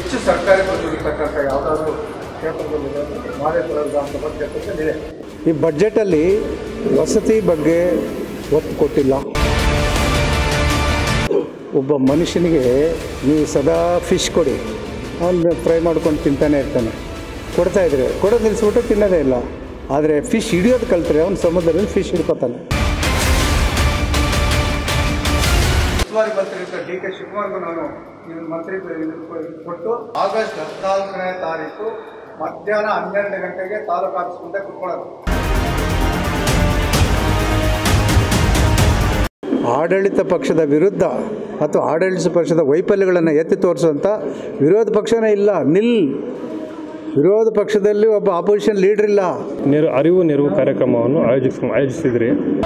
ಹೆಚ್ಚು ಸರ್ಕಾರಿ ಬಂದಿರತಕ್ಕಂಥ ಯಾವುದಾದ್ರೂ ಕ್ಷೇತ್ರದಲ್ಲಿದೆ ಮಾದೇಪುರ ವಿಧಾನಸಭಾ ಕ್ಷೇತ್ರದಲ್ಲಿದೆ ಈ ಬಡ್ಜೆಟಲ್ಲಿ ವಸತಿ ಬಗ್ಗೆ ಒತ್ತು ಕೊಟ್ಟಿಲ್ಲ ಒಬ್ಬ ಮನುಷ್ಯನಿಗೆ ನೀವು ಸದಾ ಫಿಶ್ ಕೊಡಿ ಅವನು ಫ್ರೈ ಮಾಡ್ಕೊಂಡು ತಿಂತಾನೆ ಇರ್ತಾನೆ ಕೊಡ್ತಾ ಇದ್ರೆ ಕೊಡೋದು ನಿಲ್ಲಿಸ್ಬಿಟ್ಟು ತಿನ್ನೋದೇ ಇಲ್ಲ ಆದರೆ ಫಿಶ್ ಹಿಡಿಯೋದು ಕಲ್ತ್ರೆ ಅವ್ನು ಸಮುದ್ರದಲ್ಲಿ ಫಿಶ್ ಹಿಡ್ಕೊತಾನೆ ಉಸ್ತುವಾರಿ ಮಂತ್ರಿ ಡಿ ಕೆ ಶಿವಕುಮಾರ್ಗೂ ನಾನು ಈ ಮಂತ್ರಿ ಇದು ಕೊಟ್ಟು ಆಗಸ್ಟ್ ಹದಿನಾಲ್ಕನೇ ತಾರೀಕು ಮಧ್ಯಾಹ್ನ ಹನ್ನೆರಡು ಗಂಟೆಗೆ ತಾಲೂಕು ಆಫೀಸ್ ಮುಂದೆ ಕುತ್ಕೊಳ್ಳೋದು ಆಡಳಿತ ಪಕ್ಷದ ವಿರುದ್ಧ ಅಥವಾ ಆಡಳಿತ ಪಕ್ಷದ ವೈಫಲ್ಯಗಳನ್ನು ಎತ್ತಿ ತೋರಿಸುವಂಥ ವಿರೋಧ ಪಕ್ಷನೇ ಇಲ್ಲ ನಿಲ್ ವಿರೋಧ ಪಕ್ಷದಲ್ಲಿ ಒಬ್ಬ ಆಪೋಸಿಷನ್ ಲೀಡರ್ ಇಲ್ಲ ನೆರು ಅರಿವು ನೆರವು ಕಾರ್ಯಕ್ರಮವನ್ನು ಆಯೋಜಿಸ್ ಆಯೋಜಿಸಿದ್ರಿ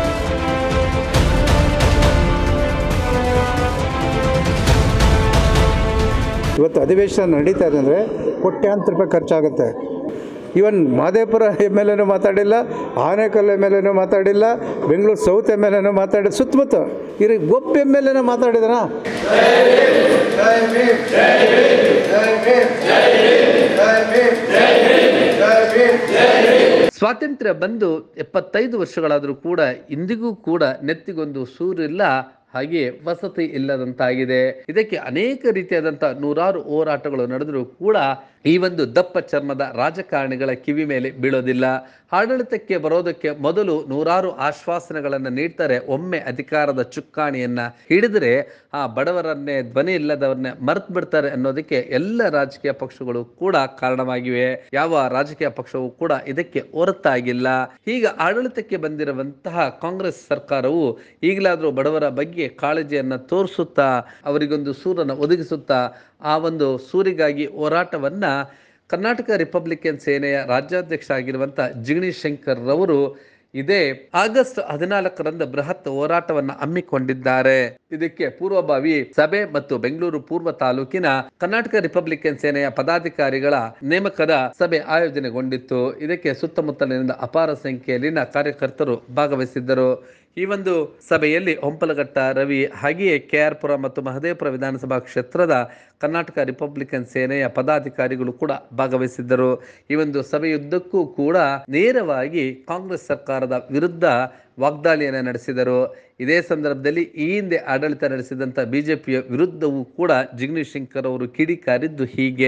ಇವತ್ತು ಅಧಿವೇಶನ ನಡೀತಾ ಇದೆ ಅಂದರೆ ಕೋಟ್ಯಾಂತರ ರೂಪಾಯಿ ಖರ್ಚಾಗುತ್ತೆ ಇವನ್ ಮಾದೇಪುರ ಎಮ್ ಎಲ್ ಎನೂ ಮಾತಾಡಿಲ್ಲ ಆನೇಕಲ್ ಎಮ್ ಎಲ್ ಎನೂ ಮಾತಾಡಿಲ್ಲ ಬೆಂಗಳೂರು ಸೌತ್ ಎಮ್ ಎಲ್ ಎನೂ ಮಾತಾಡಿ ಸುತ್ತಮುತ್ತ ಇರಿ ಒಬ್ಬ ಎಮ್ ಎಲ್ ಎನ ಮಾತಾಡಿದನಾ ಜೈ ಭೀಮ್ ಜೈ ಭೀಮ್ ಜೈ ಭೀಮ್ ಜೈ ಭೀಮ್ ಜೈ ಭೀಮ್ ಸ್ವಾತಂತ್ರ್ಯ ಬಂದು ಎಪ್ಪತ್ತೈದು ವರ್ಷಗಳಾದರೂ ಕೂಡ ಇಂದಿಗೂ ಕೂಡ ನೆತ್ತಿಗೊಂದು ಸೂರಿಲ್ಲ ಹಾಗೆಯೇ ವಸತಿ ಇಲ್ಲದಂತಾಗಿದೆ ಇದಕ್ಕೆ ಅನೇಕ ರೀತಿಯಾದಂಥ ನೂರಾರು ಹೋರಾಟಗಳು ನಡೆದರೂ ಕೂಡ ಈ ಒಂದು ದಪ್ಪ ಚರ್ಮದ ರಾಜಕಾರಣಿಗಳ ಕಿವಿ ಮೇಲೆ ಬೀಳೋದಿಲ್ಲ ಆಡಳಿತಕ್ಕೆ ಬರೋದಕ್ಕೆ ಮೊದಲು ನೂರಾರು ಆಶ್ವಾಸನೆಗಳನ್ನು ನೀಡ್ತಾರೆ ಒಮ್ಮೆ ಅಧಿಕಾರದ ಚುಕ್ಕಾಣಿಯನ್ನ ಹಿಡಿದ್ರೆ ಆ ಬಡವರನ್ನೇ ಧ್ವನಿ ಇಲ್ಲದವರನ್ನೇ ಮರ್ತು ಬಿಡ್ತಾರೆ ಅನ್ನೋದಕ್ಕೆ ಎಲ್ಲ ರಾಜಕೀಯ ಪಕ್ಷಗಳು ಕೂಡ ಕಾರಣವಾಗಿವೆ ಯಾವ ರಾಜಕೀಯ ಪಕ್ಷವೂ ಕೂಡ ಇದಕ್ಕೆ ಹೊರತಾಗಿಲ್ಲ ಈಗ ಆಡಳಿತಕ್ಕೆ ಬಂದಿರುವಂತಹ ಕಾಂಗ್ರೆಸ್ ಸರ್ಕಾರವು ಈಗಲಾದರೂ ಬಡವರ ಬಗ್ಗೆ ಕಾಳಜಿಯನ್ನ ತೋರಿಸುತ್ತಾ ಅವರಿಗೊಂದು ಸೂರನ್ನು ಒದಗಿಸುತ್ತಾ ಆ ಒಂದು ಸೂರಿಗಾಗಿ ಹೋರಾಟವನ್ನ ಕರ್ನಾಟಕ ರಿಪಬ್ಲಿಕನ್ ಸೇನೆಯ ರಾಜ್ಯಾಧ್ಯಕ್ಷ ಆಗಿರುವಂಥ ಜಿಗಣಿ ಶಂಕರ್ ರವರು ಇದೇ ಆಗಸ್ಟ್ ಹದಿನಾಲ್ಕರಂದು ಬೃಹತ್ ಹೋರಾಟವನ್ನ ಹಮ್ಮಿಕೊಂಡಿದ್ದಾರೆ ಇದಕ್ಕೆ ಪೂರ್ವಭಾವಿ ಸಭೆ ಮತ್ತು ಬೆಂಗಳೂರು ಪೂರ್ವ ತಾಲೂಕಿನ ಕರ್ನಾಟಕ ರಿಪಬ್ಲಿಕನ್ ಸೇನೆಯ ಪದಾಧಿಕಾರಿಗಳ ನೇಮಕದ ಸಭೆ ಆಯೋಜನೆಗೊಂಡಿತ್ತು ಇದಕ್ಕೆ ಸುತ್ತಮುತ್ತಲಿನಿಂದ ಅಪಾರ ಸಂಖ್ಯೆಯಲ್ಲಿನ ಕಾರ್ಯಕರ್ತರು ಭಾಗವಹಿಸಿದ್ದರು ಈ ಒಂದು ಸಭೆಯಲ್ಲಿ ಹೊಂಪಲಘಟ್ಟ ರವಿ ಹಾಗೆಯೇ ಕೆ ಆರ್ ಪುರ ಮತ್ತು ಮಹದೇವಪುರ ವಿಧಾನಸಭಾ ಕ್ಷೇತ್ರದ ಕರ್ನಾಟಕ ರಿಪಬ್ಲಿಕನ್ ಸೇನೆಯ ಪದಾಧಿಕಾರಿಗಳು ಕೂಡ ಭಾಗವಹಿಸಿದ್ದರು ಈ ಒಂದು ಸಭೆಯುದ್ದಕ್ಕೂ ಕೂಡ ನೇರವಾಗಿ ಕಾಂಗ್ರೆಸ್ ಸರ್ಕಾರದ ವಿರುದ್ಧ ವಾಗ್ದಾಳಿಯನ್ನು ನಡೆಸಿದರು ಇದೇ ಸಂದರ್ಭದಲ್ಲಿ ಈ ಹಿಂದೆ ಆಡಳಿತ ನಡೆಸಿದಂಥ ಬಿಜೆಪಿಯ ವಿರುದ್ಧವೂ ಕೂಡ ಜಿಗ್ನೇಶ್ ಶಂಕರ್ ಅವರು ಕಿಡಿಕಾರಿದ್ದು ಹೀಗೆ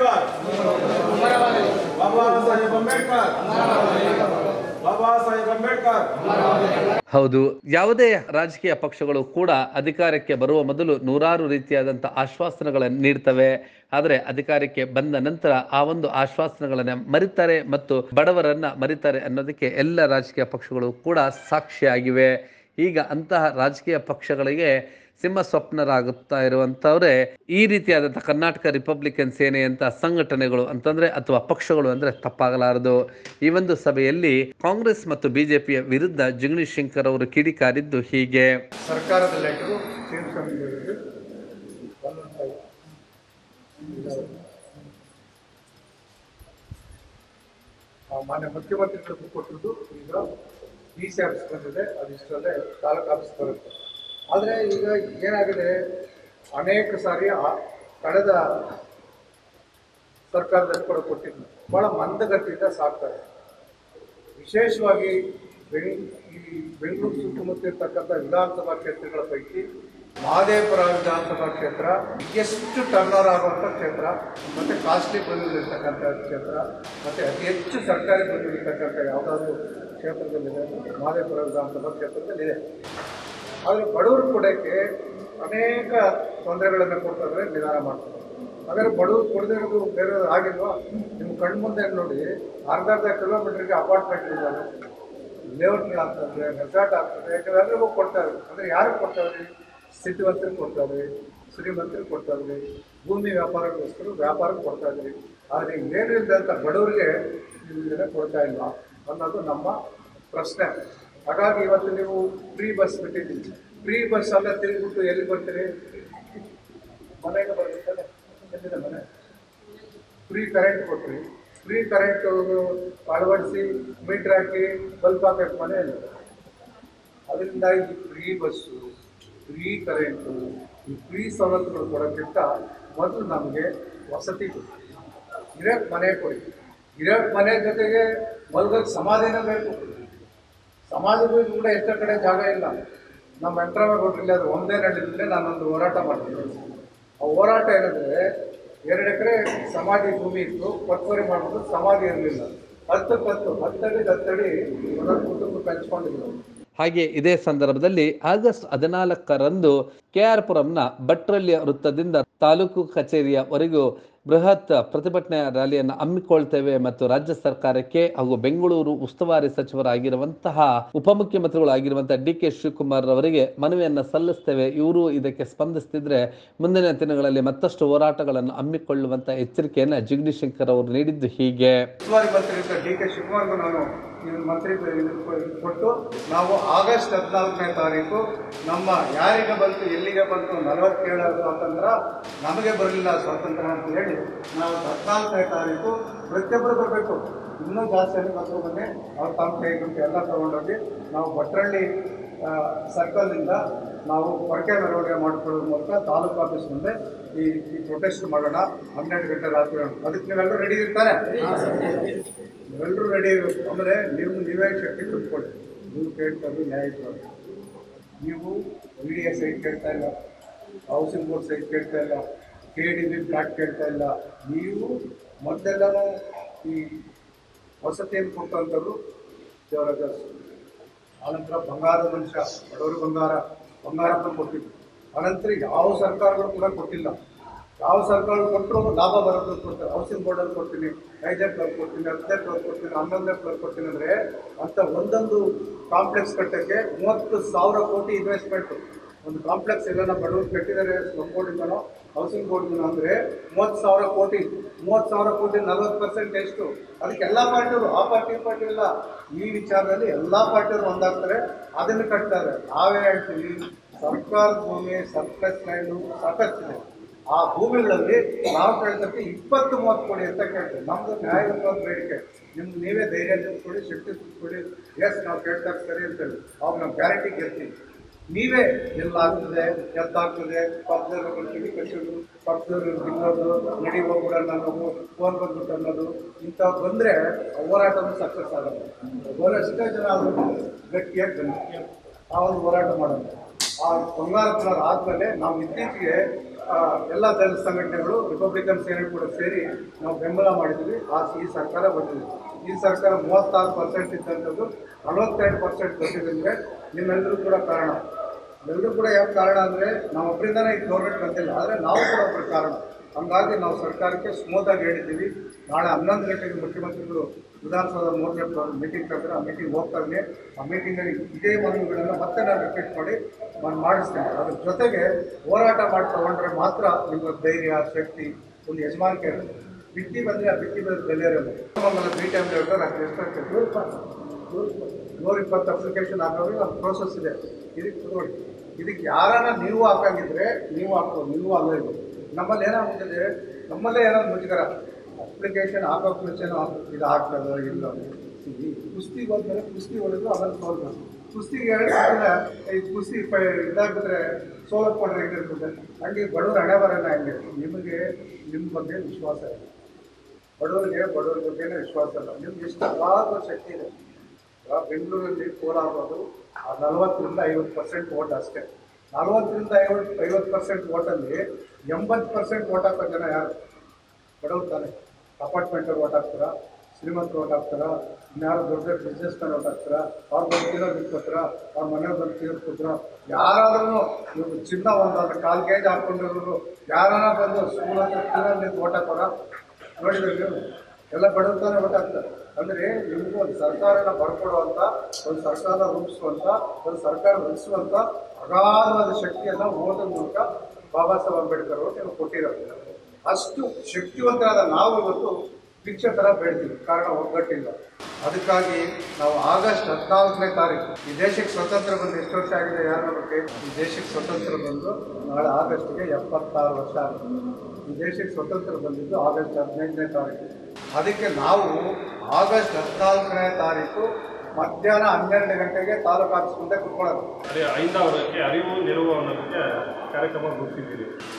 ಬಾಬಾ ಸಾಹೇಬ್ ಅಂಬೇಡ್ಕರ್ ಬಾಬಾ ಸಾಹೇಬ್ ಅಂಬೇಡ್ಕರ್ ಹೌದು ಯಾವುದೇ ರಾಜಕೀಯ ಪಕ್ಷಗಳು ಕೂಡ ಅಧಿಕಾರಕ್ಕೆ ಬರುವ ಮೊದಲು ನೂರಾರು ರೀತಿಯಾದಂಥ ಆಶ್ವಾಸನೆಗಳನ್ನು ನೀಡ್ತವೆ ಆದರೆ ಅಧಿಕಾರಕ್ಕೆ ಬಂದ ನಂತರ ಆ ಒಂದು ಆಶ್ವಾಸನೆಗಳನ್ನ ಮರಿತಾರೆ ಮತ್ತು ಬಡವರನ್ನ ಮರಿತಾರೆ ಅನ್ನೋದಕ್ಕೆ ಎಲ್ಲ ರಾಜಕೀಯ ಪಕ್ಷಗಳು ಕೂಡ ಸಾಕ್ಷಿಯಾಗಿವೆ ಈಗ ಅಂತಹ ರಾಜಕೀಯ ಪಕ್ಷಗಳಿಗೆ ಸಿಂಹ ಸ್ವಪ್ನರಾಗುತ್ತಾ ಇರುವಂತವರೇ ಈ ರೀತಿಯಾದಂಥ ಕರ್ನಾಟಕ ರಿಪಬ್ಲಿಕನ್ ಸೇನೆಯಂತ ಸಂಘಟನೆಗಳು ಅಂತಂದ್ರೆ ಅಥವಾ ಪಕ್ಷಗಳು ಅಂದ್ರೆ ತಪ್ಪಾಗಲಾರದು ಈ ಒಂದು ಸಭೆಯಲ್ಲಿ ಕಾಂಗ್ರೆಸ್ ಮತ್ತು ಬಿಜೆಪಿಯ ವಿರುದ್ಧ ಜಗದೀಶ್ ಶಂಕರ್ ಅವರು ಕಿಡಿಕಾರಿದ್ದು ಹೀಗೆ ಸರ್ಕಾರದ ಲೆಟರು ಚೀಫ್ ಕಮಿಟಿಯವರಿಗೆ ಮಾನ್ಯ ಮುಖ್ಯಮಂತ್ರಿಗಳಿಗೂ ಕೊಟ್ಟಿದ್ದು ಈಗ ಡಿ ಸಿ ಆಫೀಸ್ ಬಂದಿದೆ ಅದು ಇಷ್ಟರಲ್ಲೇ ತಾಲೂಕು ಆಫೀಸ್ ಬರುತ್ತೆ ಆದರೆ ಈಗ ಏನಾಗಿದೆ ಅನೇಕ ಸಾರಿ ಆ- ಕಳೆದ ಸರ್ಕಾರದಲ್ಲಿ ಕೂಡ ಕೊಟ್ಟಿದ್ದು ಭಾಳ ಮಂದಗತಿಯಿಂದ ಸಾಕ್ತಾರೆ ವಿಶೇಷವಾಗಿ ಬೆಂಗ್ ಈ ಬೆಂಗಳೂರು ಸುತ್ತಮುತ್ತ ಇರ್ತಕ್ಕಂಥ ವಿಧಾನಸಭಾ ಕ್ಷೇತ್ರಗಳ ಪೈಕಿ ಮಹದೇವಪುರ ವಿಧಾನಸಭಾ ಕ್ಷೇತ್ರ ಎಷ್ಟು ಟರ್ನ್ ಓವರ್ ಆಗುವಂಥ ಕ್ಷೇತ್ರ ಮತ್ತು ಕಾಸ್ಟ್ಲಿ ಬಂದಿರತಕ್ಕಂಥ ಕ್ಷೇತ್ರ ಮತ್ತು ಅತಿ ಹೆಚ್ಚು ಸರ್ಕಾರಿ ಬಂದಿರತಕ್ಕಂಥ ಯಾವುದಾದ್ರೂ ಕ್ಷೇತ್ರದಲ್ಲಿದೆ ಮಹದೇವಪುರ ವಿಧಾನಸಭಾ ಕ್ಷೇತ್ರದಲ್ಲಿದೆ ಆದರೆ ಬಡವರು ಕೊಡೋಕ್ಕೆ ಅನೇಕ ತೊಂದರೆಗಳನ್ನು ಕೊಡ್ತಾರೆ ನಿಧಾನ ಮಾಡ್ತಾರೆ ಹಾಗಾದ್ರೆ ಬಡವರು ಕೊಡದೇ ಇರೋದು ಬೇರೆ ಆಗಿಲ್ವಾ ನಿಮ್ಮ ಕಣ್ಮುಂದೆ ನೋಡಿ ಅರ್ಧ ಅರ್ಧ ಕಿಲೋಮೀಟರ್ಗೆ ಅಪಾರ್ಟ್ಮೆಂಟ್ ಇದ್ದಾವೆ ಲೇಔಟ್ಗಳಾಗ್ತದೆ ರೆಸಾರ್ಟ್ ಆಗ್ತದೆ ಯಾಕಂದ್ರೆ ಅದ್ರಲ್ಲಿ ಹೋಗಿ ಕೊಡ್ತಾರೆ ಅಂದರೆ ಯಾರಿಗೆ ಕೊಡ್ತಾರೆ ಸಿಟಿವಂತರಿಗೆ ಕೊಡ್ತಾರೆ ಶ್ರೀಮಂತರಿಗೆ ಕೊಡ್ತಾರೆ ಭೂಮಿ ವ್ಯಾಪಾರಕ್ಕೋಸ್ಕರ ವ್ಯಾಪಾರಕ್ಕೆ ಕೊಡ್ತಾ ಇದ್ರಿ ಆದರೆ ಏನು ಇಲ್ಲದಂಥ ಬಡವರಿಗೆ ನೀವು ಇದನ್ನ ಕೊಡ್ತಾ ಇಲ್ಲ ಅನ್ನೋದು ನಮ್ಮ ಪ್ರಶ್ನೆ ಹಾಗಾಗಿ ಇವತ್ತು ನೀವು ಫ್ರೀ ಬಸ್ ಬಿಟ್ಟಿದ್ದೀವಿ ಫ್ರೀ ಬಸ್ ಅಲ್ಲ ತಿರುಗಿಬಿಟ್ಟು ಎಲ್ಲಿ ಬರ್ತೀರಿ ಮನೆಗೆ ಬರ್ಬೇಕಲ್ಲ ಎಲ್ಲಿದೆ ಮನೆ ಫ್ರೀ ಕರೆಂಟ್ ಕೊಟ್ರಿ ಫ್ರೀ ಕರೆಂಟ್ ಅಳವಡಿಸಿ ಮೀಟ್ರ್ ಹಾಕಿ ಬಲ್ಬ್ ಹಾಕಕ್ಕೆ ಮನೆ ಇಲ್ಲ ಅದರಿಂದ ಈ ಫ್ರೀ ಬಸ್ಸು ಫ್ರೀ ಕರೆಂಟು ಈ ಫ್ರೀ ಸವಲತ್ತುಗಳು ಕೊಡೋಕ್ಕಿಂತ ಮೊದಲು ನಮಗೆ ವಸತಿ ಕೊಡಿ ಇರಕ್ಕೆ ಮನೆ ಕೊಡಿ ಇರಕ್ಕೆ ಮನೆ ಜೊತೆಗೆ ಮಲ್ಗಕ್ಕೆ ಸಮಾಧಿನೇ ಬೇಕು ಸಮಾಜಕ್ಕೂ ಕೂಡ ಎಷ್ಟೋ ಕಡೆ ಜಾಗ ಇಲ್ಲ ನಮ್ಮ ವೆಂಕಟರಾಮೇಗೌಡರಲ್ಲಿ ಅದು ಒಂದೇ ನಡೆದಿದ್ದರೆ ನಾನೊಂದು ಹೋರಾಟ ಮಾಡ್ತೀನಿ ಆ ಹೋರಾಟ ಏನಂದರೆ ಎರಡು ಎಕರೆ ಸಮಾಧಿ ಭೂಮಿ ಇತ್ತು ಒತ್ತುವರಿ ಮಾಡೋದು ಸಮಾಧಿ ಇರಲಿಲ್ಲ ಹತ್ತಕ್ಕೆ ಹತ್ತು ಹತ್ತಡಿ ಹತ್ತಡಿ ಒಂದೊಂದು ಕುಟುಂಬಕ್ಕೆ ಹಂಚ್ಕೊಂಡಿದ್ರು ಹಾಗೆ ಇದೇ ಸಂದರ್ಭದಲ್ಲಿ ಆಗಸ್ಟ್ ಹದಿನಾಲ್ಕರಂದು ಕೆ ಆರ್ ಪುರಂನ ಭಟ್ರಳ್ಳಿ ವೃತ್ತದಿಂದ ತಾಲೂಕು ಕಚೇರಿಯವರೆಗೂ ಬೃಹತ್ ಪ್ರತಿಭಟನೆ ರ್ಯಾಲಿಯನ್ನು ಹಮ್ಮಿಕೊಳ್ತೇವೆ ಮತ್ತು ರಾಜ್ಯ ಸರ್ಕಾರಕ್ಕೆ ಹಾಗೂ ಬೆಂಗಳೂರು ಉಸ್ತುವಾರಿ ಸಚಿವರಾಗಿರುವಂತಹ ಉಪಮುಖ್ಯಮಂತ್ರಿಗಳು ಆಗಿರುವಂತಹ ಡಿ ಕೆ ಶಿವಕುಮಾರ್ ಅವರಿಗೆ ಮನವಿಯನ್ನು ಸಲ್ಲಿಸ್ತೇವೆ ಇವರು ಇದಕ್ಕೆ ಸ್ಪಂದಿಸ್ತಿದ್ರೆ ಮುಂದಿನ ದಿನಗಳಲ್ಲಿ ಮತ್ತಷ್ಟು ಹೋರಾಟಗಳನ್ನು ಹಮ್ಮಿಕೊಳ್ಳುವಂತ ಎಚ್ಚರಿಕೆಯನ್ನು ಜಗದೀಶ್ ಶಂಕರ್ ಅವರು ನೀಡಿದ್ದು ಹೀಗೆ ಉಸ್ತುವಾರಿ ಮಂತ್ರಿ ಡಿ ಕೆ ಶಿವಕುಮಾರ್ಗೂ ನಾನು ಈ ಮಂತ್ರಿ ಇದು ಕೊಟ್ಟು ನಾವು ಆಗಸ್ಟ್ ಹದಿನಾಲ್ಕನೇ ತಾರೀಕು ನಮ್ಮ ಯಾರಿಗೆ ಬಂತು ಎಲ್ಲಿಗೆ ಬಂತು ನಲವತ್ತೇಳರ ಸ್ವಾತಂತ್ರ್ಯ ನಮಗೆ ಬರಲಿಲ್ಲ ಸ್ವಾತಂತ್ರ್ಯ ಅಂತ ಹೇಳಿ ನಾವು ಹದಿನಾಲ್ಕನೇ ತಾರೀಕು ಪ್ರತಿಯೊಬ್ಬರು ಬರಬೇಕು ಇನ್ನೂ ಜಾಸ್ತಿ ಜನ ಬಂದು ಬನ್ನಿ ಅವ್ರು ತಮ್ಮ ಕೈಗುಂಟು ಎಲ್ಲ ತಗೊಂಡೋಗಿ ನಾವು ಭಟ್ರಳ್ಳಿ ಸರ್ಕಲ್ನಿಂದ ನಾವು ಕೊರಕೆ ಮೆರವಣಿಗೆ ಮಾಡಿಕೊಳ್ಳೋದ್ರ ಮೂಲಕ ತಾಲೂಕು ಆಫೀಸ್ ಮುಂದೆ ಈ ಈ ಪ್ರೊಟೆಸ್ಟ್ ಮಾಡೋಣ ಹನ್ನೆರಡು ಗಂಟೆ ರಾತ್ರಿ ಅದಕ್ಕೆ ನೀವೆಲ್ಲರೂ ರೆಡಿ ಇರ್ತಾರೆ ಎಲ್ಲರೂ ರೆಡಿ ಇರಬೇಕು ಅಂದರೆ ನೀವು ನೀವೇ ಶಕ್ತಿ ತುಂಬಿಕೊಳ್ಳಿ ನೀವು ಕೇಳ್ತಾರೆ ನ್ಯಾಯಯುತವಾಗಿ ನೀವು ವಿ ಡಿ ಎಸ್ ಸೈಟ್ ಕೇಳ್ತಾ ಇಲ್ಲ ಹೌಸಿಂಗ್ ಬೋರ್ಡ್ ಸೈಟ್ ಕೇಳ್ತಾ ಇಲ್ಲ ಕೆ ಡಿ ಬಿ ಫ್ಲಾಟ್ ಕೇಳ್ತಾ ಇಲ್ಲ ನೀವು ಮೊದಲೆಲ್ಲನೂ ಈ ವಸತಿಯನ್ನು ಕೊಟ್ಟಂಥವ್ರು ದೇವರಾಜ ಆನಂತರ ಬಂಗಾರದ ಮನುಷ್ಯ ಬಡವರು ಬಂಗಾರ ಬಂಗಾರಪ್ಪ ಕೊಟ್ಟಿದ್ರು ಅನಂತರ ಯಾವ ಸರ್ಕಾರಗಳು ಕೂಡ ಕೊಟ್ಟಿಲ್ಲ ಯಾವ ಸರ್ಕಾರ ಕೊಟ್ಟರು ಲಾಭ ಬರೋದು ಕೊಡ್ತಾರೆ ಹೌಸಿಂಗ್ ಬೋರ್ಡಲ್ಲಿ ಕೊಡ್ತೀನಿ ಐದನೇ ಫ್ಲೋರ್ ಕೊಡ್ತೀನಿ ಹತ್ತನೇ ಫ್ಲೋರ್ ಕೊಡ್ತೀನಿ ಹನ್ನೊಂದನೇ ಫ್ಲೋರ್ ಕೊಡ್ತೀನಿ ಅಂದರೆ ಅಂತ ಒಂದೊಂದು ಕಾಂಪ್ಲೆಕ್ಸ್ ಕಟ್ಟೋಕ್ಕೆ ಮೂವತ್ತು ಸಾವಿರ ಕೋಟಿ ಇನ್ವೆಸ್ಟ್ಮೆಂಟು ಒಂದು ಕಾಂಪ್ಲೆಕ್ಸ್ ಎಲ್ಲನ ಬಡವರು ಕಟ್ಟಿದ್ದಾರೆ ಬೋರ್ಡಿಂದನೋ ಹೌಸಿಂಗ್ ಬೋರ್ಡಿಂದ ಅಂದರೆ ಮೂವತ್ತು ಸಾವಿರ ಕೋಟಿ ಮೂವತ್ತು ಸಾವಿರ ಕೋಟಿ ನಲ್ವತ್ತು ಪರ್ಸೆಂಟ್ ಎಷ್ಟು ಅದಕ್ಕೆ ಎಲ್ಲ ಪಾರ್ಟಿಯವರು ಆ ಪಾರ್ಟಿ ಈ ಪಾರ್ಟಿ ಇಲ್ಲ ಈ ವಿಚಾರದಲ್ಲಿ ಎಲ್ಲ ಪಾರ್ಟಿಯವರು ಒಂದಾಗ್ತಾರೆ ಅದನ್ನು ಕಟ್ತಾರೆ ನಾವೇ ಹೇಳ್ತೀವಿ ಸರ್ಕಾರದ ಭೂಮಿ ಸರ್ಕಸ್ ಲ್ಯಾಂಡು ಸಾಕಷ್ಟಿದೆ ಆ ಭೂಮಿಗಳಲ್ಲಿ ನಾವು ಕೇಳ್ತಕ್ಕೆ ಇಪ್ಪತ್ತು ಮೂವತ್ತು ಕೊಡಿ ಅಂತ ಕೇಳ್ತೇವೆ ನಮ್ಮದು ನ್ಯಾಯಯುತವಾದ ಬೇಡಿಕೆ ನಿಮ್ಗೆ ನೀವೇ ಧೈರ್ಯ ತುಂಬಿಕೊಡಿ ಶಕ್ತಿ ತುಂಬಿಕೊಡಿ ಎಸ್ ನಾವು ಕೇಳ್ತಾ ಸರಿ ಅಂತೇಳಿ ಅವಾಗ ನಾವು ಗ್ಯಾರಂಟಿ ಗೆಲ್ತೀವಿ ನೀವೇ ಎಲ್ಲಾಗ್ತದೆ ಎದ್ದಾಗ್ತದೆ ಪಕ್ಕದವ್ರು ಬರ್ತೀವಿ ಕಚ್ಚೋದು ಪಕ್ಕದವ್ರು ತಿನ್ನೋದು ನಡಿ ಹೋಗ್ಬಿಡೋಣ ಅನ್ನೋದು ಫೋನ್ ಬಂದ್ಬಿಟ್ಟು ಅನ್ನೋದು ಇಂಥವು ಬಂದರೆ ಹೋರಾಟನೂ ಸಕ್ಸಸ್ ಆಗುತ್ತೆ ಹೋರ ಎಷ್ಟೇ ಜನ ಆದರೂ ಗಟ್ಟಿಯಾಗಿ ಬನ್ನಿ ಆ ಒಂದು ಹೋರಾಟ ಮಾಡೋಣ ಆ ಬಂಗಾರ ಕಲರ್ ಆದಮೇಲೆ ನಾವು ಇತ್ತೀಚೆಗೆ ಆ, ಎಲ್ಲ ದಲಿತ ಸಂಘಟನೆಗಳು ರಿಪಬ್ಲಿಕನ್ ಸೇನೆ ಕೂಡ ಸೇರಿ ನಾವು ಬೆಂಬಲ ಮಾಡಿದ್ವಿ ಆ ಈ ಸರ್ಕಾರ ಬಂದಿದೆ ಈ ಸರ್ಕಾರ ಮೂವತ್ತಾರು ಪರ್ಸೆಂಟ್ ಇದ್ದಂಥದ್ದು ನಲವತ್ತೆರಡು ಪರ್ಸೆಂಟ್ ಬಂದಿದೆ ನಿಮ್ಮೆಲ್ಲರೂ ಕೂಡ ಕಾರಣ ಎಲ್ಲರೂ ಕೂಡ ಯಾವ ಕಾರಣ ಅಂದರೆ ನಾವೊಬ್ಬರಿಂದನೇ ಈ ಗೌರ್ಮೆಂಟ್ ಬಂದಿಲ್ಲ ಆದರೆ ನಾವು ಕೂಡ ಒಬ್ಬರ ಕಾರಣ ಹಂಗಾಗಿ ನಾವು ಸರ್ಕಾರಕ್ಕೆ ಸ್ಮೂತಾಗಿ ಹೇಳಿದ್ದೀವಿ ನಾಳೆ ಹನ್ನೊಂದು ಗಂಟೆಗೆ ಮುಖ್ಯಮಂತ್ರಿಗಳು ವಿಧಾನಸೌಧ ಮೂರನೇ ಫ್ಲೋರ್ ಮೀಟಿಂಗ್ ಕರೆದ್ರೆ ಆ ಮೀಟಿಂಗ್ ಹೋಗ್ತಾ ಇದ್ದೀನಿ ಆ ಮೀಟಿಂಗಲ್ಲಿ ಇದೇ ಮನವಿಗಳನ್ನು ಮತ್ತೆ ನಾನು ರಿಪೀಟ್ ಮಾಡಿ ನಾನು ಮಾಡಿಸ್ತೇನೆ ಅದ್ರ ಜೊತೆಗೆ ಹೋರಾಟ ಮಾಡಿ ತಗೊಂಡ್ರೆ ಮಾತ್ರ ನಿಮ್ಮ ಧೈರ್ಯ ಶಕ್ತಿ ಒಂದು ಯಜಮಾನಿಕೆ ಇರುತ್ತೆ ಬಿಟ್ಟಿ ಬಂದರೆ ಆ ಬಿಟ್ಟಿ ಬಂದ ಬೆಲೆ ಇರೋದು ನಮ್ಮನ್ನ ಬಿ ಟೈಮ್ ಹೇಳಿದ್ರೆ ನಾನು ಎಷ್ಟು ನೂರ ಇಪ್ಪತ್ತು ಅಪ್ಲಿಕೇಶನ್ ಹಾಕೋರಿಗೆ ಒಂದು ಪ್ರೋಸೆಸ್ ಇದೆ ಇದಕ್ಕೆ ನೋಡಿ ಇದಕ್ಕೆ ಯಾರನ್ನ ನೀವು ಹಾಕಂಗಿದ್ರೆ ನೀವು ಹಾಕೋ ನೀವು ಅಲ್ಲ ಇದು ನಮ್ಮಲ್ಲಿ ಏನಾಗ್ತದೆ ನಮ್ಮಲ್ಲೇ ಏನಾದ್ರು ಮುಜುಗರ ಅಪ್ಲಿಕೇಶನ್ ಹಾಕೋಕೆ ಮುಂಚೆನೋ ಇದು ಆಗ್ತದೋ ಇಲ್ಲ ಈ ಕುಸ್ತಿಗೆ ಹೋದ್ಮೇಲೆ ಕುಸ್ತಿ ಹೊಡೆದು ಆಮೇಲೆ ಸೋಲ್ಬೇಕು ಕುಸ್ತಿಗೆ ಹೇಳಿದ್ರೆ ಈ ಕುಸ್ತಿ ಪ ಇದಾಗಿದ್ರೆ ಸೋಲಕ್ಕೊಂಡ್ರೆ ಹೆಂಗಿರ್ತದೆ ಹಂಗೆ ಬಡವ್ರ ಹಣೆ ಬರೋಣ ಹೆಂಗೆ ನಿಮಗೆ ನಿಮ್ಮ ಬಗ್ಗೆ ವಿಶ್ವಾಸ ಇದೆ ಬಡವರಿಗೆ ಬಡವರ ಬಗ್ಗೆನೇ ವಿಶ್ವಾಸ ಇಲ್ಲ ನಿಮ್ಗೆ ಎಷ್ಟು ಅಗಾಧ ಶಕ್ತಿ ಇದೆ ಈಗ ಬೆಂಗಳೂರಲ್ಲಿ ಕೋಲಾರದು ನಲವತ್ತರಿಂದ ಐವತ್ತು ಪರ್ಸೆಂಟ್ ಓಟ್ ಅಷ್ಟೇ ನಲವತ್ತರಿಂದ ಐವತ್ತು ಐವತ್ತು ಪರ್ಸೆಂಟ್ ಓಟಲ್ಲಿ ಎಂಬತ್ತು ಪರ್ಸೆಂಟ್ ಓಟ್ ಹಾಕೋ ಜನ ಯಾರು ಬಡವ್ರು ತಾನೆ ಅಪಾರ್ಟ್ಮೆಂಟಲ್ಲಿ ಓಟ್ ಹಾಕ್ತಾರ ಶ್ರೀಮಂತರು ಓಟ್ ಹಾಕ್ತಾರ ಇನ್ಯಾರು ದೊಡ್ಡ ದೊಡ್ಡ ಬಿಸ್ನೆಸ್ ಮ್ಯಾನ್ ಓಟ್ ಹಾಕ್ತಾರ ಅವ್ರು ಬಂದು ತಿನ್ನೋ ಬಿಟ್ಕೊತ್ರ ಅವ್ರ ಮನೆಯವ್ರು ಬಂದು ತೀರ್ಕೊತ್ರ ಯಾರಾದ್ರೂ ಇವ್ರು ಚಿನ್ನ ಒಂದು ಅದ್ರ ಕಾಲು ಕೆ ಜಿ ಹಾಕ್ಕೊಂಡಿರೋರು ಯಾರನ್ನ ಬಂದು ಸ್ಕೂಲ್ ಹತ್ರ ತಿನ್ನೋದು ಓಟ್ ಹಾಕೋರ ನೋಡಿದ್ರೆ ನೀವು ಎಲ್ಲ ಬಡವರ್ತಾನೆ ಗೊತ್ತಾಗ್ತದೆ ಅಂದರೆ ನಿಮಗೂ ಒಂದು ಸರ್ಕಾರನ ಬರ್ಕೊಡುವಂಥ ಒಂದು ಸರ್ಕಾರ ರೂಪಿಸುವಂಥ ಒಂದು ಸರ್ಕಾರ ರಚಿಸುವಂಥ ಅಗಾಧವಾದ ಶಕ್ತಿಯನ್ನು ಓದೋದ್ರ ಮೂಲಕ ಬಾಬಾ ಸಾಹೇಬ್ ಅಂಬೇಡ್ಕರ್ ಅವರು ನೀವು ಕೊಟ್ಟಿರೋದು ಅಷ್ಟು ಶಕ್ತಿವಂತರಾದ ನಾವು ಇವತ್ತು ಭಿಕ್ಷೆ ಥರ ಬೇಡ್ತೀವಿ ಕಾರಣ ಒಗ್ಗಟ್ಟಿಲ್ಲ ಅದಕ್ಕಾಗಿ ನಾವು ಆಗಸ್ಟ್ ಹದಿನಾಲ್ಕನೇ ತಾರೀಕು ಈ ದೇಶಕ್ಕೆ ಸ್ವತಂತ್ರ ಬಂದು ಎಷ್ಟು ವರ್ಷ ಆಗಿದೆ ಯಾರ ಬಗ್ಗೆ ಈ ದೇಶಕ್ಕೆ ಸ್ವತಂತ್ರ ಬಂದು ನಾಳೆ ಆಗಸ್ಟ್ಗೆ ಎಪ್ಪತ್ತಾರು ವರ್ಷ ಆಗುತ್ತೆ ಈ ದೇಶಕ್ಕೆ ಸ್ವತಂತ್ರ ಬಂದಿದ್ದು ಆಗಸ್ಟ್ ಹದಿನೈದನೇ ತಾರೀಕು ಅದಕ್ಕೆ ನಾವು ಆಗಸ್ಟ್ ಹದಿನಾಲ್ಕನೇ ತಾರೀಕು ಮಧ್ಯಾಹ್ನ ಹನ್ನೆರಡು ಗಂಟೆಗೆ ತಾಲೂಕು ಆಫೀಸ್ ಮುಂದೆ ಕುತ್ಕೊಳ್ಳೋದು ಅದೇ ಐದನೇ ವರ್ಗಕ್ಕೆ ಅರಿವು ನೆರವು ಅನ್ನೋದಕ್ಕೆ ಕಾರ್ಯಕ್ರಮ ರೂಪಿಸಿದ್ದೀರಿ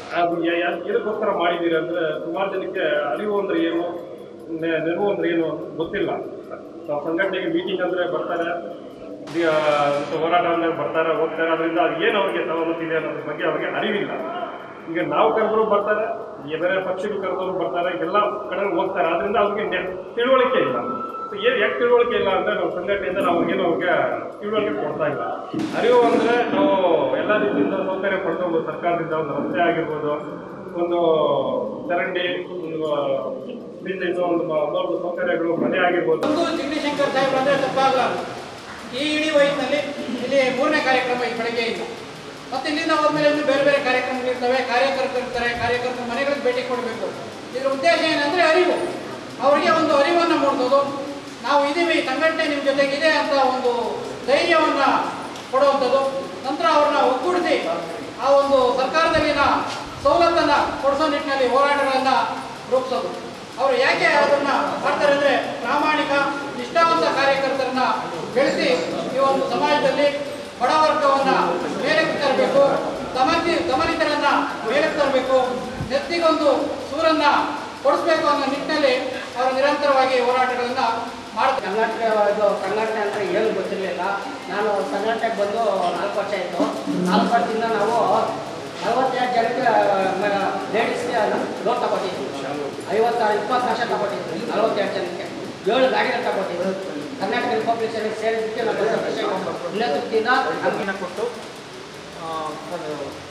ಅದು ಯಾ- ಯಾ- ಎದಕ್ಕೋಸ್ಕರ ಮಾಡಿದ್ದೀರಿ ಅಂದರೆ ಸುಮಾರು ಜನಕ್ಕೆ ಅರಿವು ಅಂದ್ರೆ ಏನು ನೆ- ನೆರವು ಅಂದ್ರೆ ಏನು ಅಂತ ಗೊತ್ತಿಲ್ಲ ನಾವು ಸಂಘಟನೆಗೆ ಮೀಟಿಂಗ್ ಅಂದರೆ ಬರ್ತಾರೆ ದಿ- ಆ, ಮತ್ತು ಹೋರಾಟ ಅಂದರೆ ಬರ್ತಾರೆ ಹೋಗ್ತಾರೆ ಅದರಿಂದ ಅದು ಏನು ಅವ್ರಿಗೆ ಸವಲತ್ತಿದೆ ಅನ್ನೋದ್ರ ಬಗ್ಗೆ ಅವ್ರಿಗೆ ಅರಿವಿಲ್ಲ ಈಗ ನಾವು ಕರೆದ್ರು ಬರ್ತಾರೆ ಈ ಬೇರೆ ಪಕ್ಷಗಳು ಕರೆದವರು ಬರ್ತಾರೆ ಎಲ್ಲ ಕಡೆ ಹೋಗ್ತಾರೆ ಅದರಿಂದ ಅವ್ರಿಗೆ ನೆ- ತಿಳುವಳಿಕೆ ಇಲ್ಲ ಸೊ ಏನು ಯಾಕೆ ತಿಳುವಳಿಕೆ ಇಲ್ಲ ಅಂದರೆ ನಾವು ಸಂಘಟನೆಯಿಂದ ನಾವು ಏನು ಅವ್ರಿಗೆ ತಿಳುವಳಿಕೆ ಕೊಡ್ತಾ ಇಲ್ಲ ಅರಿವು ಅಂದರೆ ನಾವು ಎಲ್ಲ ರೀತಿಯಿಂದ ಸೌಕರ್ಯ ಪಡ್ಕೊಂಡು ಸರ್ಕಾರದಿಂದ ಒಂದು ರಸ್ತೆ ಆಗಿರ್ಬೋದು ಒಂದು ಚರಂಡಿ ಒಂದು ಬಿಸಿನೆಸ್ ಒಂದು ಒಂದು ಸೌಕರ್ಯಗಳು ಮನೆ ಆಗಿರ್ಬೋದು ಒಂದು ಜಗದೀಶಂಕರ್ ಸಾಹೇಬ್ ಅಂದ್ರೆ ತಪ್ಪಾಗಲ್ಲ ಈ ಇಡೀ ವಯಸ್ಸಿನಲ್ಲಿ ಇಲ್ಲಿ ಮೂರನೇ ಕಾರ್ಯಕ್ರಮ ಈ ಬೆಳಗ್ಗೆ ಇಲ್ಲ ಮತ್ತೆ ಇಲ್ಲಿಂದ ಹೋದ್ಮೇಲೆ ಇನ್ನು ಬೇರೆ ಬೇರೆ ಕಾರ್ಯಕ್ರಮಗಳಿರ್ತವೆ ಕಾರ್ಯಕರ್ತರು ಇರ್ತಾರೆ ಕಾರ್ಯಕರ್ತರ ಮನೆಗಳಿಗೆ ಭೇಟಿ ಕೊಡಬೇಕು ಇದರ ಉದ್ದೇಶ ಏನಂದ್ರೆ ಅರಿವು ಅವರಿಗೆ ಒಂದು ಅರಿವನ್ನು ಮೂಡಿಸೋದು ನಾವು ಇದೀವಿ ಈ ಸಂಘಟನೆ ನಿಮ್ಮ ಜೊತೆಗಿದೆ ಅಂತ ಒಂದು ಧೈರ್ಯವನ್ನ ಕೊಡುವಂಥದ್ದು ನಂತರ ಅವ್ರನ್ನ ಒಗ್ಗೂಡಿಸಿ ಆ ಒಂದು ಸರ್ಕಾರದಲ್ಲಿನ ಸವಲತ್ತನ್ನ ಕೊಡಿಸೋ ನಿಟ್ಟಿನಲ್ಲಿ ಹೋರಾಟಗಳನ್ನ ರೂಪಿಸೋದು ಅವರು ಯಾಕೆ ಅದನ್ನ ಮಾಡ್ತಾರೆ ಅಂದ್ರೆ ಪ್ರಾಮಾಣಿಕ ನಿಷ್ಠಾವಂತ ಕಾರ್ಯಕರ್ತರನ್ನ ಬೆಳೆಸಿ ಈ ಒಂದು ಸಮಾಜದಲ್ಲಿ ಬಡವರ್ಗವನ್ನ ಮೇಲಕ್ಕೆ ತರಬೇಕು ದಮನಿ ದಮನಿತರನ್ನ ಮೇಲಕ್ಕೆ ತರಬೇಕು ನೆತ್ತಿಗೊಂದು ಸೂರನ್ನ ಕೊಡಿಸ್ಬೇಕು ಅನ್ನೋ ನಿಟ್ಟಿನಲ್ಲಿ ಅವರು ನಿರಂತರವಾಗಿ ಹೋರಾಟಗಳನ್ನ ಮಾಡ್ತಾರೆ ಕರ್ನಾಟಕ ಇದು ಸಂಘಟನೆ ಅಂದರೆ ಏನು ಗೊತ್ತಿರಲಿಲ್ಲ ನಾನು ಸಂಘಟನೆಗೆ ಬಂದು ನಾಲ್ಕು ವರ್ಷ ಆಯಿತು ನಾಲ್ಕು ವರ್ಷದಿಂದ ನಾವು ನಲವತ್ತೆರಡು ಜನಕ್ಕೆ ಲೇಡೀಸ್ಗೆ ಲೋನ್ ತಗೊಟ್ಟಿದ್ವಿ ಐವತ್ತ ಇಪ್ಪತ್ತು ಲಕ್ಷ ತಗೊಟ್ಟಿದ್ವಿ ನಲವತ್ತೆರಡು ಜನಕ್ಕೆ ಏಳು ಗಾಡಿಗಳು ತಗೊಟ್ಟಿದ್ವಿ ಕರ್ನಾಟಕ ರಿಪಬ್ಲಿಕ್ ಸರ್ವಿಸ್ ಸೇರಿದ್ದಕ್ಕೆ ನಾವು ಇಲ್ಲೇ ತೃಪ್ತಿಯಿಂದ ಅನುದಾನ ಕೊಟ್ಟು ಆ, ಅದು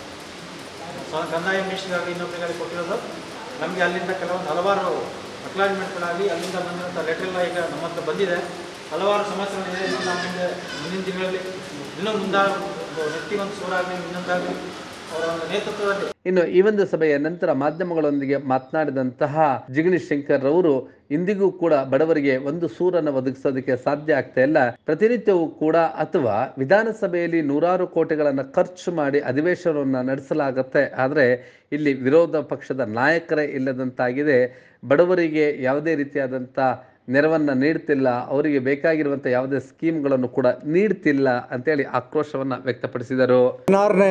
ಸ- ಕಂದಾಯ ಮಿನಿಸ್ಟ್ರಿಗಾಗಿ ಇನ್ನೊಬ್ಬರಿಗಾಗಿ ಕೊಟ್ಟಿರೋದು ನಮಗೆ ಅಲ್ಲಿಂದ ಕೆಲವೊಂದು ಹಲವಾರು ಅಕ್ಲಾಜ್ಮೆಂಟ್ಗಳಾಗಿ ಅಲ್ಲಿಂದ ಬಂದಂಥ ಲೆಟರ್ ಎಲ್ಲ ಈಗ ನಮ್ಮ ಹತ್ರ ಬಂದಿದೆ ಹಲವಾರು ಸಮಸ್ಯೆಗಳಿದೆ ಇದು ನಮ್ಮ ಮುಂದೆ ಮುಂದಿನ ದಿನಗಳಲ್ಲಿ ಇನ್ನೂ ಮುಂದಾಗ ನೆತ್ತಿಗೊಂದು ಸೂರಾಗಲಿ ಇನ್ನೊಂದಾಗಲಿ ಅವರ ಒಂದು ನೇತೃತ್ವದಲ್ಲಿ ಇನ್ನು ಈ ಒಂದು ಸಭೆಯ ನಂತರ ಮಾಧ್ಯಮಗಳೊಂದಿಗೆ ಮಾತನಾಡಿದಂತಹ ಜಿಗಣೇಶ್ ಶಂಕರ್ ರವರು ಇಂದಿಗೂ ಕೂಡ ಬಡವರಿಗೆ ಒಂದು ಸೂರನ್ನು ಒದಗಿಸೋದಕ್ಕೆ ಸಾಧ್ಯ ಆಗ್ತಾ ಇಲ್ಲ ಪ್ರತಿನಿತ್ಯವೂ ಕೂಡ ಅಥವಾ ವಿಧಾನಸಭೆಯಲ್ಲಿ ನೂರಾರು ಕೋಟಿಗಳನ್ನು ಖರ್ಚು ಮಾಡಿ ಅಧಿವೇಶನವನ್ನು ನಡೆಸಲಾಗತ್ತೆ ಆದರೆ ಇಲ್ಲಿ ವಿರೋಧ ಪಕ್ಷದ ನಾಯಕರೇ ಇಲ್ಲದಂತಾಗಿದೆ ಬಡವರಿಗೆ ಯಾವುದೇ ರೀತಿಯಾದಂಥ ನೆರವನ್ನು ನೀಡ್ತಿಲ್ಲ ಅವರಿಗೆ ಬೇಕಾಗಿರುವಂಥ ಯಾವುದೇ ಸ್ಕೀಮ್ಗಳನ್ನು ಕೂಡ ನೀಡ್ತಿಲ್ಲ ಅಂತೇಳಿ ಆಕ್ರೋಶವನ್ನು ವ್ಯಕ್ತಪಡಿಸಿದರು ಹದಿನಾರನೇ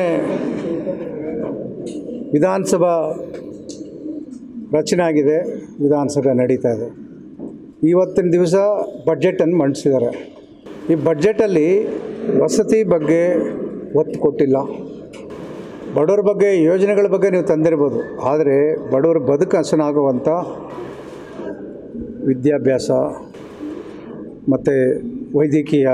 ವಿಧಾನಸಭಾ ರಚನೆ ಆಗಿದೆ ವಿಧಾನಸಭೆ ನಡೀತಾ ಇದೆ ಇವತ್ತಿನ ದಿವಸ ಬಡ್ಜೆಟನ್ನು ಮಂಡಿಸಿದ್ದಾರೆ ಈ ಬಡ್ಜೆಟಲ್ಲಿ ವಸತಿ ಬಗ್ಗೆ ಒತ್ತು ಕೊಟ್ಟಿಲ್ಲ ಬಡವರ ಬಗ್ಗೆ ಯೋಜನೆಗಳ ಬಗ್ಗೆ ನೀವು ತಂದಿರ್ಬೋದು ಆದರೆ ಬಡವರ ಬದುಕು ಹಸನಾಗುವಂಥ ವಿದ್ಯಾಭ್ಯಾಸ ಮತ್ತು ವೈದ್ಯಕೀಯ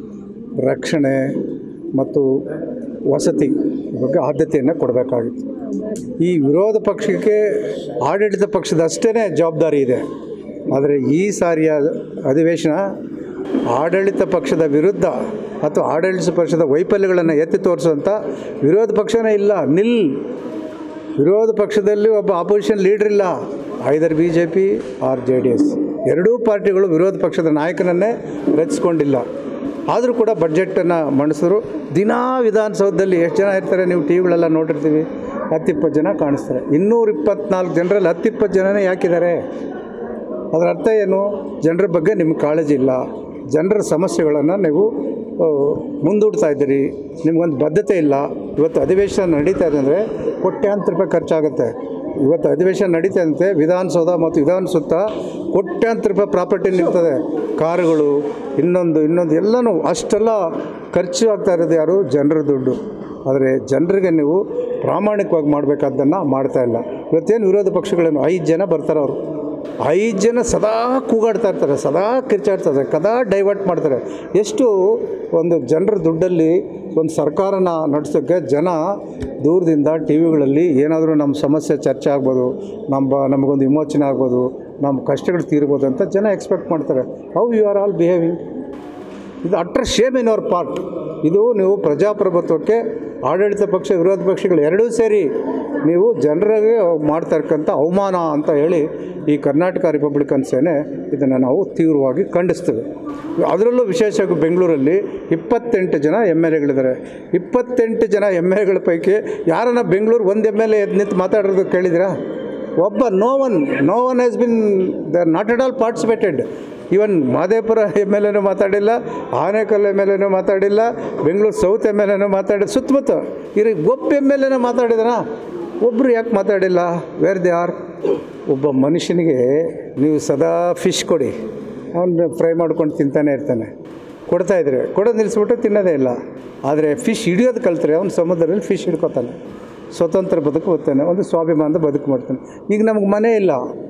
ರಕ್ಷಣೆ ಮತ್ತು ವಸತಿ ಬಗ್ಗೆ ಆದ್ಯತೆಯನ್ನು ಕೊಡಬೇಕಾಗಿತ್ತು ಈ ವಿರೋಧ ಪಕ್ಷಕ್ಕೆ ಆಡಳಿತ ಪಕ್ಷದ ಅಷ್ಟೇ ಜವಾಬ್ದಾರಿ ಇದೆ ಆದರೆ ಈ ಸಾರಿಯ ಅಧಿವೇಶನ ಆಡಳಿತ ಪಕ್ಷದ ವಿರುದ್ಧ ಅಥವಾ ಆಡಳಿತ ಪಕ್ಷದ ವೈಫಲ್ಯಗಳನ್ನು ಎತ್ತಿ ತೋರಿಸುವಂಥ ವಿರೋಧ ಪಕ್ಷನೇ ಇಲ್ಲ ನಿಲ್ ವಿರೋಧ ಪಕ್ಷದಲ್ಲಿ ಒಬ್ಬ ಆಪೋಸಿಷನ್ ಲೀಡರ್ ಇಲ್ಲ either B J P or J D S ಎರಡೂ ಪಾರ್ಟಿಗಳು ವಿರೋಧ ಪಕ್ಷದ ನಾಯಕನನ್ನೇ ರಚಿಸ್ಕೊಂಡಿಲ್ಲ ಆದರೂ ಕೂಡ ಬಡ್ಜೆಟನ್ನು ಮಂಡಿಸಿದ್ರು ದಿನಾ ವಿಧಾನಸೌಧದಲ್ಲಿ ಎಷ್ಟು ಜನ ಇರ್ತಾರೆ ನೀವು ಟಿ ವಿಗಳೆಲ್ಲ ನೋಡಿರ್ತೀವಿ ಹತ್ತಿಪ್ಪತ್ತು ಜನ ಕಾಣಿಸ್ತಾರೆ ಇನ್ನೂರ ಇಪ್ಪತ್ನಾಲ್ಕು ಜನರಲ್ಲಿ ಹತ್ತಿಪ್ಪತ್ತು ಜನನೇ ಯಾಕಿದ್ದಾರೆ ಅದರ ಅರ್ಥ ಏನು ಜನರ ಬಗ್ಗೆ ನಿಮ್ಗೆ ಕಾಳಜಿ ಇಲ್ಲ ಜನರ ಸಮಸ್ಯೆಗಳನ್ನು ನೀವು ಆ, ಮುಂದೂಡ್ತಾ ಇದ್ದೀರಿ ನಿಮಗೊಂದು ಬದ್ಧತೆ ಇಲ್ಲ ಇವತ್ತು ಅಧಿವೇಶನ ನಡೀತಾ ಇದೆ ಅಂದರೆ ಕೋಟ್ಯಾಂತರ ರೂಪಾಯಿ ಖರ್ಚಾಗುತ್ತೆ ಇವತ್ತು ಅಧಿವೇಶನ ನಡೀತಾ ಇದ್ದಂತೆ ವಿಧಾನಸೌಧ ಮತ್ತು ವಿಧಾನ ಸುತ್ತ ಕೋಟ್ಯಾಂತರ ರೂಪಾಯಿ ಪ್ರಾಪರ್ಟಿ ನಿಲ್ತದೆ ಕಾರುಗಳು ಇನ್ನೊಂದು ಇನ್ನೊಂದು ಎಲ್ಲನೂ ಅಷ್ಟೆಲ್ಲ ಖರ್ಚು ಆಗ್ತಾ ಇರೋದು ಯಾರು ಜನರ ದುಡ್ಡು ಆದರೆ ಜನರಿಗೆ ನೀವು ಪ್ರಾಮಾಣಿಕವಾಗಿ ಮಾಡಬೇಕಾದ್ದನ್ನು ಮಾಡ್ತಾ ಇಲ್ಲ ಇವತ್ತೇನು ವಿರೋಧ ಪಕ್ಷಗಳೇನು ಐದು ಜನ ಬರ್ತಾರೆ ಅವರು ಐದು ಜನ ಸದಾ ಕೂಗಾಡ್ತಾ ಇರ್ತಾರೆ ಸದಾ ಕಿರ್ಚಾಡ್ತಾರೆ ಸದಾ ಡೈವರ್ಟ್ ಮಾಡ್ತಾರೆ ಎಷ್ಟು ಒಂದು ಜನರ ದುಡ್ಡಲ್ಲಿ ಒಂದು ಸರ್ಕಾರನ ನಡೆಸೋಕ್ಕೆ ಜನ ದೂರದಿಂದ ಟಿ ವಿಗಳಲ್ಲಿ ಏನಾದರೂ ನಮ್ಮ ಸಮಸ್ಯೆ ಚರ್ಚೆ ಆಗ್ಬೋದು ನಮ್ಮ ನಮಗೊಂದು ವಿಮೋಚನೆ ಆಗ್ಬೋದು ನಮ್ಮ ಕಷ್ಟಗಳು ತೀರ್ಬೋದು ಅಂತ ಜನ ಎಕ್ಸ್ಪೆಕ್ಟ್ ಮಾಡ್ತಾರೆ how you are all behaving ಇದು utter shame in our part ಇದು ನೀವು ಪ್ರಜಾಪ್ರಭುತ್ವಕ್ಕೆ ಆಡಳಿತ ಪಕ್ಷ ವಿರೋಧ ಪಕ್ಷಗಳು ಎರಡೂ ಸೇರಿ ನೀವು ಜನರಿಗೆ ಮಾಡ್ತಕ್ಕಂಥ ಅವಮಾನ ಅಂತ ಹೇಳಿ ಈ ಕರ್ನಾಟಕ ರಿಪಬ್ಲಿಕನ್ ಸೇನೆ ಇದನ್ನು ನಾವು ತೀವ್ರವಾಗಿ ಖಂಡಿಸ್ತೇವೆ ಅದರಲ್ಲೂ ವಿಶೇಷವಾಗಿ ಬೆಂಗಳೂರಲ್ಲಿ ಇಪ್ಪತ್ತೆಂಟು ಜನ ಎಮ್ ಎಲ್ ಎಗಳಿದ್ದಾರೆ ಇಪ್ಪತ್ತೆಂಟು ಜನ ಎಮ್ ಎಲ್ ಎಗಳ ಪೈಕಿ ಯಾರನ್ನ ಬೆಂಗಳೂರು ಒಂದು ಎಮ್ ಎಲ್ ಎ ಎದ್ದು ನಿಂತು ಮಾತಾಡೋದು ಕೇಳಿದಿರಾ ಒಬ್ಬ no one no one has been they are not at all participated even Madepura M L ಎನೂ ಮಾತಾಡಿಲ್ಲ ಆನೇಕಲ್ ಎಮ್ ಎಲ್ ಎನೂ ಮಾತಾಡಿಲ್ಲ ಬೆಂಗಳೂರು ಸೌತ್ ಎಮ್ ಎಲ್ ಎನೂ ಮಾತಾಡಿ ಸುತ್ತಮುತ್ತ ಇವ್ರಿಗೆ ಒಬ್ಬ ಎಮ್ ಎಲ್ ಎನೂ ಮಾತಾಡಿದಾನ ಒಬ್ಬರು ಯಾಕೆ ಮಾತಾಡಿಲ್ಲ ವೇರ್ ದೇ ಆರ್ ಒಬ್ಬ ಮನುಷ್ಯನಿಗೆ ನೀವು ಸದಾ ಫಿಶ್ ಕೊಡಿ ಅವನು ಫ್ರೈ ಮಾಡ್ಕೊಂಡು ತಿಂತಾನೆ ಇರ್ತಾನೆ ಕೊಡ್ತಾ ಇದ್ರೆ ಕೊಡೋದು ನಿಲ್ಲಿಸ್ಬಿಟ್ಟು ತಿನ್ನೋದೇ ಇಲ್ಲ ಆದರೆ ಫಿಶ್ ಹಿಡಿಯೋದು ಕಲ್ತ್ರೆ ಅವ್ನು ಸಮುದ್ರದಲ್ಲಿ ಫಿಶ್ ಹಿಡ್ಕೊತಾನೆ ಸ್ವತಂತ್ರ ಬದುಕು ಹೋಗ್ತಾನೆ ಒಂದು ಸ್ವಾಭಿಮಾನದ ಬದುಕು ಮಾಡ್ತಾನೆ ಈಗ ನಮ್ಗೆ ಮನೆ ಇಲ್ಲ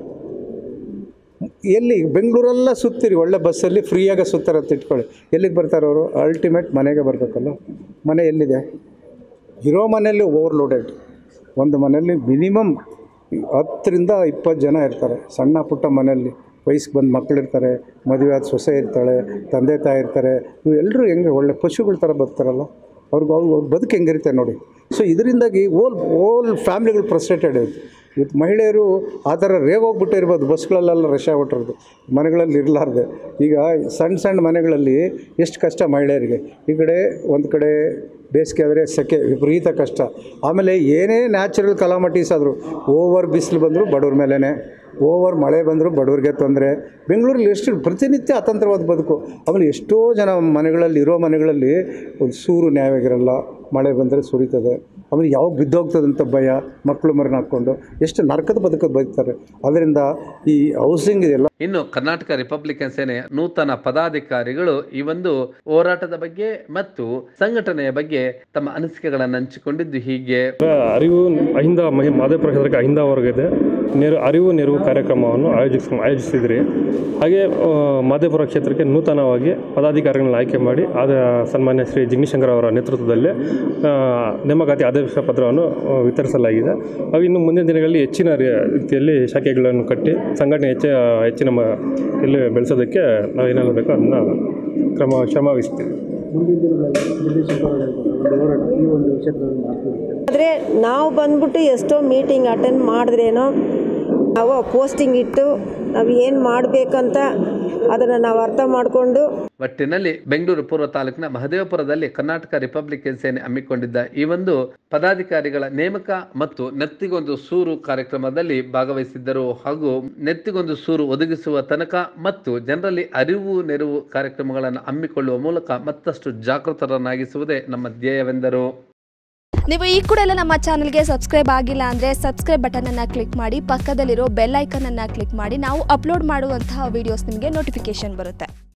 ಎಲ್ಲಿ ಬೆಂಗಳೂರೆಲ್ಲ ಸುತ್ತೀರಿ ಒಳ್ಳೆ ಬಸ್ಸಲ್ಲಿ ಫ್ರೀಯಾಗಿ ಸುತ್ತಾರೆ ಅಂತ ಇಟ್ಕೊಳ್ಳಿ ಎಲ್ಲಿಗೆ ಬರ್ತಾರೆ ಅವರು ಅಲ್ಟಿಮೇಟ್ ಮನೆಗೆ ಬರಬೇಕಲ್ಲ ಮನೆ ಎಲ್ಲಿದೆ ಇರೋ ಮನೆಯಲ್ಲಿ ಓವರ್ಲೋಡೆಡ್ ಒಂದು ಮನೆಯಲ್ಲಿ ಮಿನಿಮಮ್ ಹತ್ತರಿಂದ ಇಪ್ಪತ್ತು ಜನ ಇರ್ತಾರೆ ಸಣ್ಣ ಪುಟ್ಟ ಮನೆಯಲ್ಲಿ ವಯಸ್ಸಿಗೆ ಬಂದು ಮಕ್ಕಳಿರ್ತಾರೆ ಮದುವೆ ಆದ ಸೊಸೆ ಇರ್ತಾಳೆ ತಂದೆ ತಾಯಿ ಇರ್ತಾರೆ ಇವೆಲ್ಲರೂ ಹೆಂಗೆ ಒಳ್ಳೆ ಪಶುಗಳ ಥರ ಬರ್ತಾರಲ್ಲ ಅವ್ರಿಗೆ ಅವ್ರು ಅವ್ರ ಬದುಕು ಹೆಂಗಿರುತ್ತೆ ನೋಡಿ ಸೊ ಇದರಿಂದಾಗಿ ಓಲ್ ಓಲ್ ಫ್ಯಾಮ್ಲಿಗಳು ಫ್ರಸ್ಟ್ರೇಟೆಡ್ ಆಯಿತು ಇವತ್ತು ಮಹಿಳೆಯರು ಆ ಥರ ರೇಗೋಗ್ಬಿಟ್ಟು ಇರ್ಬೋದು ಬಸ್ಗಳಲ್ಲೆಲ್ಲ ರಶ್ ಆಗ್ಬಿಟ್ಟಿರೋದು ಮನೆಗಳಲ್ಲಿ ಇರಲಾರ್ದೆ ಈಗ ಸಣ್ಣ ಸಣ್ಣ ಮನೆಗಳಲ್ಲಿ ಎಷ್ಟು ಕಷ್ಟ ಮಹಿಳೆಯರಿಗೆ ಈ ಕಡೆ ಒಂದು ಕಡೆ ಬೇಸಿಗೆ ಆದರೆ ಸೆಕೆ ವಿಪರೀತ ಕಷ್ಟ ಆಮೇಲೆ ಏನೇ ನ್ಯಾಚುರಲ್ ಕಲಾಮಟೀಸ್ ಆದರೂ ಓವರ್ ಬಿಸಿಲು ಬಂದರೂ ಬಡವ್ರ ಮೇಲೇ ಓವರ್ ಮಳೆ ಬಂದರೂ ಬಡವ್ರಿಗೆ ತೊಂದರೆ ಬೆಂಗಳೂರಲ್ಲಿ ಎಷ್ಟು ಪ್ರತಿನಿತ್ಯ ಅತಂತ್ರವಾದ ಬದುಕು ಆಮೇಲೆ ಎಷ್ಟೋ ಜನ ಮನೆಗಳಲ್ಲಿ ಇರೋ ಮನೆಗಳಲ್ಲಿ ಒಂದು ಸೂರು ನ್ಯಾಯವಾಗಿರಲ್ಲ ಮಳೆ ಬಂದರೆ ಸುರಿತದೆ ಆಮೇಲೆ ಯಾವಾಗ ಬಿದ್ದೋಗ್ತದಂತ ಭಯ ಮಕ್ಕಳು ಮರನ್ನ ಹಾಕ್ಕೊಂಡು ಎಷ್ಟು ನರಕದ ಬದುಕು ಬದುಕ್ತಾರೆ ಅದರಿಂದ ಈ ಹೌಸಿಂಗ್ ಇದೆಲ್ಲ ಇನ್ನು ಕರ್ನಾಟಕ ರಿಪಬ್ಲಿಕನ್ ಸೇನೆಯ ನೂತನ ಪದಾಧಿಕಾರಿಗಳು ಈ ಒಂದು ಹೋರಾಟದ ಬಗ್ಗೆ ಮತ್ತು ಸಂಘಟನೆಯ ಬಗ್ಗೆ ತಮ್ಮ ಅನಿಸಿಕೆಗಳನ್ನು ಹಂಚಿಕೊಂಡಿದ್ದು ಹೀಗೆ ಅರಿವು ಅಹಿಂದ ಮಹಿ ಮಾದೇಪುರ ಕ್ಷೇತ್ರಕ್ಕೆ ಅಹಿಂದ ವರ್ಗ ಇದೆ ನೆರು ಅರಿವು ನೆರವು ಕಾರ್ಯಕ್ರಮವನ್ನು ಆಯೋಜಿಸ್ ಆಯೋಜಿಸಿದ್ರಿ ಹಾಗೆ ಆ, ಮಾದೇಪುರ ಕ್ಷೇತ್ರಕ್ಕೆ ನೂತನವಾಗಿ ಪದಾಧಿಕಾರಿಗಳನ್ನ ಆಯ್ಕೆ ಮಾಡಿ ಆದ ಸನ್ಮಾನ್ಯ ಶ್ರೀ ಜಿಗ್ನಿಶಂಕರ್ ಅವರ ನೇತೃತ್ವದಲ್ಲಿ ಆ, ನೇಮಕಾತಿ ಆದೇಶ ಪತ್ರವನ್ನು ಆ, ವಿತರಿಸಲಾಗಿದೆ ಹಾಗೂ ಇನ್ನು ಮುಂದಿನ ದಿನಗಳಲ್ಲಿ ಹೆಚ್ಚಿನ ರೀ- ರೀತಿಯಲ್ಲಿ ಶಾಖೆಗಳನ್ನು ಕಟ್ಟಿ ಸಂಘಟನೆ ಹೆಚ್ಚು ಹೆಚ್ಚಿನ ಮ ಇಲ್ಲಿ ಬೆಳೆಸೋದಕ್ಕೆ ನಾವು ಏನೆಲ್ಲ ಬೇಕೋ ಅದನ್ನು ಕ್ರಮ ಶ್ರಮ ವಹಿಸ್ತೀವಿ ಆದರೆ ನಾವು ಬಂದ್ಬಿಟ್ಟು ಎಷ್ಟೋ ಮೀಟಿಂಗ್ ಅಟೆಂಡ್ ಮಾಡಿದ್ರೇನೋ ನಾವು ಪೋಸ್ಟಿಂಗ್ ಇಟ್ಟು ನಾವು ಏನು ಮಾಡಬೇಕಂತ ಅದನ್ನು ನಾವು ಅರ್ಥ ಮಾಡಿಕೊಂಡು ಒಟ್ಟಿನಲ್ಲಿ ಬೆಂಗಳೂರು ಪೂರ್ವ ತಾಲೂಕಿನ ಮಹದೇವಪುರದಲ್ಲಿ ಕರ್ನಾಟಕ ರಿಪಬ್ಲಿಕನ್ ಸೇನೆ ಹಮ್ಮಿಕೊಂಡಿದ್ದ ಈ ಒಂದು ಪದಾಧಿಕಾರಿಗಳ ನೇಮಕ ಮತ್ತು ನೆತ್ತಿಗೊಂದು ಸೂರು ಕಾರ್ಯಕ್ರಮದಲ್ಲಿ ಭಾಗವಹಿಸಿದ್ದರು ಹಾಗೂ ನೆತ್ತಿಗೊಂದು ಸೂರು ಒದಗಿಸುವ ತನಕ ಮತ್ತು ಜನರಲ್ಲಿ ಅರಿವು ನೆರವು ಕಾರ್ಯಕ್ರಮಗಳನ್ನು ಹಮ್ಮಿಕೊಳ್ಳುವ ಮೂಲಕ ಮತ್ತಷ್ಟು ಜಾಗೃತರನ್ನಾಗಿಸುವುದೇ ನಮ್ಮ ಧ್ಯೇಯವೆಂದರು ನೀವು ಈ ಕೂಡ ಎಲ್ಲ ನಮ್ಮ ಚಾನಲ್ಗೆ ಸಬ್ಸ್ಕ್ರೈಬ್ ಆಗಿಲ್ಲ ಅಂದರೆ ಸಬ್ಸ್ಕ್ರೈಬ್ ಬಟನನ್ನು ಕ್ಲಿಕ್ ಮಾಡಿ ಪಕ್ಕದಲ್ಲಿರೋ ಬೆಲ್ ಐಕನನ್ನು ಕ್ಲಿಕ್ ಮಾಡಿ ನಾವು ಅಪ್ಲೋಡ್ ಮಾಡುವಂತಹ ವೀಡಿಯೋಸ್ ನಿಮಗೆ ನೋಟಿಫಿಕೇಶನ್ ಬರುತ್ತೆ